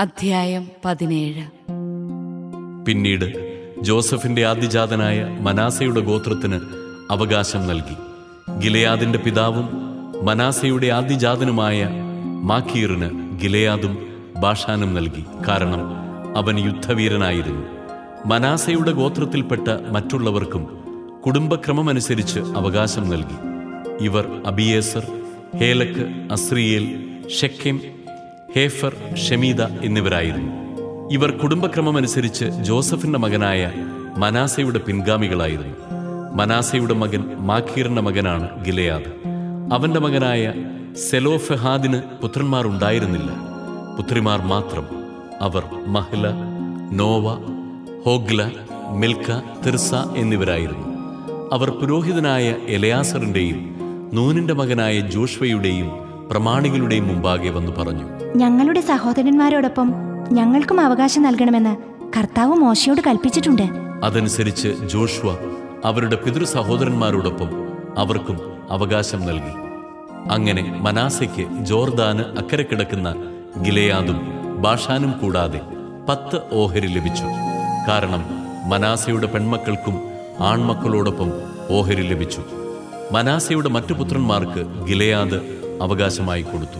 അധ്യായം പതിനേഴ് പിന്നീട് ജോസഫിന്റെ ആദ്യജാതനായ മനാസയുടെ ഗോത്രത്തിന് അവകാശം നൽകി ഗിലയാദിന്റെ പിതാവും മനാസയുടെ ആദ്യജാതനുമായ മാക്കീറിന് ഗിലയാദും ബാഷാനും നൽകി കാരണം അവൻ യുദ്ധവീരനായിരുന്നു മനാസയുടെ ഗോത്രത്തിൽപ്പെട്ട മറ്റുള്ളവർക്കും കുടുംബക്രമമനുസരിച്ച് അവകാശം നൽകി ഇവർ അബിയേസർ ഹേലക്ക് അസ്രിയേൽ ഷെക്കെം ഹേഫർ ഷെമീദ എന്നിവരായിരുന്നു ഇവർ കുടുംബക്രമമനുസരിച്ച് ജോസഫിന്റെ മകനായ മനാസയുടെ പിൻഗാമികളായിരുന്നു മനാസയുടെ മകൻ മാഖീറിന്റെ മകനാണ് ഗിലയാദ് അവന്റെ മകനായ സെലോഫെഹാദിന് പുത്രന്മാർ ഉണ്ടായിരുന്നില്ല പുത്രിമാർ മാത്രം അവർ Mahlah Noah Hoglah Milcah Tirzah എന്നിവരായിരുന്നു അവർ പുരോഹിതനായ എലയാസറിന്റെയും നൂനിന്റെ മകനായ ജോഷ്വയുടെയും പ്രമാണികളുടെയും മുമ്പാകെ വന്നു പറഞ്ഞു ഞങ്ങളുടെ സഹോദരന്മാരോടൊപ്പം ഞങ്ങൾക്കും അവകാശം നൽകണമെന്ന് കർത്താവ് മോശയോട് കൽപ്പിച്ചിട്ടുണ്ട് അതനുസരിച്ച് ജോഷ്വ അവരുടെ പിതൃ സഹോദരന്മാരോടൊപ്പം അവർക്കും അവകാശം നൽകി അങ്ങനെ മനാസയ്ക്ക് ജോർദാന് അക്കരെ കിടക്കുന്ന ഗിലയാദും ബാഷാനും കൂടാതെ പത്ത് ഓഹരി ലഭിച്ചു കാരണം മനാസയുടെ പെൺമക്കൾക്കും ആൺമക്കളോടൊപ്പം ഓഹരി ലഭിച്ചു മനാസയുടെ മറ്റു പുത്രന്മാർക്ക് ഗിലയാദ് അവകാശമായി കൊടുത്തു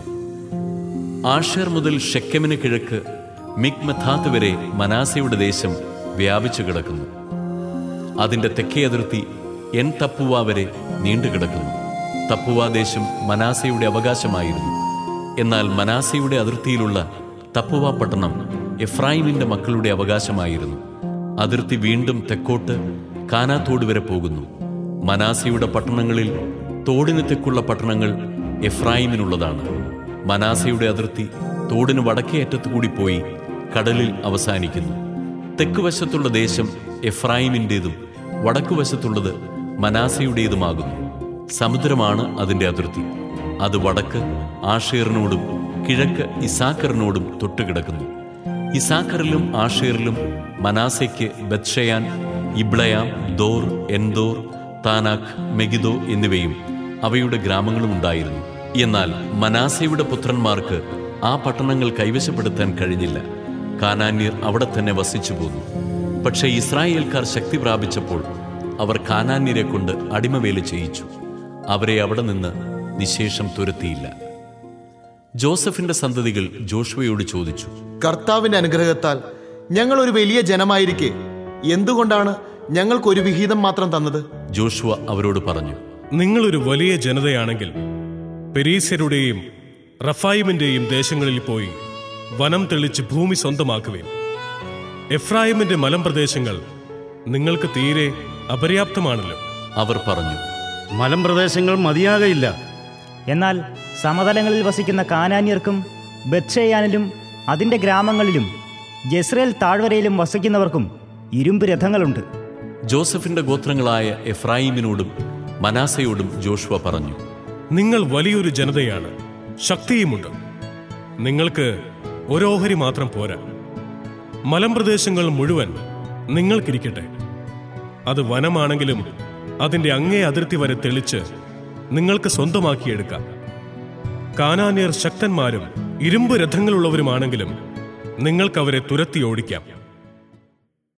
ആഷേർ മുതൽ ഷെക്കമിന് കിഴക്ക് മിക്മഥാത്ത് വരെ മനാസയുടെ ദേശം വ്യാപിച്ചു കിടക്കുന്നു അതിന്റെ തെക്കേ അതിർത്തി എൻ തപ്പുവ വരെ നീണ്ടുകിടക്കുന്നു തപ്പുവ ദേശം മനാസയുടെ അവകാശമായിരുന്നു എന്നാൽ മനാസയുടെ അതിർത്തിയിലുള്ള തപ്പുവ പട്ടണം എഫ്രായിമിന്റെ മക്കളുടെ അവകാശമായിരുന്നു അതിർത്തി വീണ്ടും തെക്കോട്ട് കാനാത്തോട് വരെ പോകുന്നു മനാസയുടെ പട്ടണങ്ങളിൽ തോടിന് തെക്കുള്ള പട്ടണങ്ങൾ എഫ്രായിമിനുള്ളതാണ് മനാസയുടെ അതിർത്തി തോടിന് വടക്കേ അറ്റത്തു കൂടി പോയി കടലിൽ അവസാനിക്കുന്നു തെക്കുവശത്തുള്ള ദേശം എഫ്രായിമിൻ്റേതും വടക്കുവശത്തുള്ളത് മനാസയുടേതുമാകുന്നു സമുദ്രമാണ് അതിന്റെ അതിർത്തി അത് വടക്ക് ആഷേറിനോടും കിഴക്ക് ഇസാക്കറിനോടും തൊട്ടുകിടക്കുന്നു ഇസാക്കറിലും ആഷേറിലും മനാസയ്ക്ക് ബത്ഷയാൻ ഇബ്ളയാം ദോർ എൻദോർ താനാഖ് മെഗിദോ എന്നിവയും അവയുടെ ഗ്രാമങ്ങളും ഉണ്ടായിരുന്നു എന്നാൽ മനാസയുടെ പുത്രന്മാർക്ക് ആ പട്ടണങ്ങൾ കൈവശപ്പെടുത്താൻ കഴിഞ്ഞില്ല കാനാന്യർ അവിടെ തന്നെ വസിച്ചു പോന്നു പക്ഷേ ഇസ്രായേൽക്കാർ ശക്തി പ്രാപിച്ചപ്പോൾ അവർ കാനാന്യരെ കൊണ്ട് അടിമവേല ചെയ്യിച്ചു അവരെ അവിടെ നിന്ന് നിശേഷം തുരത്തിയില്ല ജോസഫിന്റെ സന്തതികൾ ജോഷുവയോട് ചോദിച്ചു കർത്താവിന്റെ അനുഗ്രഹത്താൽ ഞങ്ങൾ ഒരു വലിയ ജനമായിരിക്കെ എന്തുകൊണ്ടാണ് ഞങ്ങൾക്ക് ഒരു വിഹിതം മാത്രം തന്നത് ജോഷുവ അവരോട് പറഞ്ഞു നിങ്ങളൊരു വലിയ ജനതയാണെങ്കിൽ പെരീസ്യരുടെയും റഫായിമിന്റെയും ദേശങ്ങളിൽ പോയി വനം തെളിച്ച് ഭൂമി സ്വന്തമാക്കുവേൻ എഫ്രായിമിന്റെ മലമ്പ്രദേശങ്ങൾ നിങ്ങൾക്ക് തീരെ അപര്യാപ്തമാണല്ലോ അവർ പറഞ്ഞു മലമ്പ്രദേശങ്ങൾ മതിയാകയില്ല എന്നാൽ സമതലങ്ങളിൽ വസിക്കുന്ന കാനാന്യർക്കും ബത്ഷയാനിലും അതിൻ്റെ ഗ്രാമങ്ങളിലും ജസ്രേൽ താഴ്വരയിലും വസിക്കുന്നവർക്കും ഇരുമ്പ് രഥങ്ങളുണ്ട് ജോസഫിന്റെ ഗോത്രങ്ങളായ എഫ്രായിമിനോടും മനാസയോടും ജോഷുവ പറഞ്ഞു നിങ്ങൾ വലിയൊരു ജനതയാണ് ശക്തിയുമുണ്ട് നിങ്ങൾക്ക് ഒരോഹരി മാത്രം പോരാ മലമ്പ്രദേശങ്ങൾ മുഴുവൻ നിങ്ങൾക്കിരിക്കട്ടെ അത് വനമാണെങ്കിലും അതിന്റെ അങ്ങേ അതിർത്തി വരെ തെളിച്ച് നിങ്ങൾക്ക് സ്വന്തമാക്കിയെടുക്കാം കാനാന്യർ ശക്തന്മാരും ഇരുമ്പ് രഥങ്ങളുള്ളവരുമാണെങ്കിലും നിങ്ങൾക്കവരെ തുരത്തി ഓടിക്കാം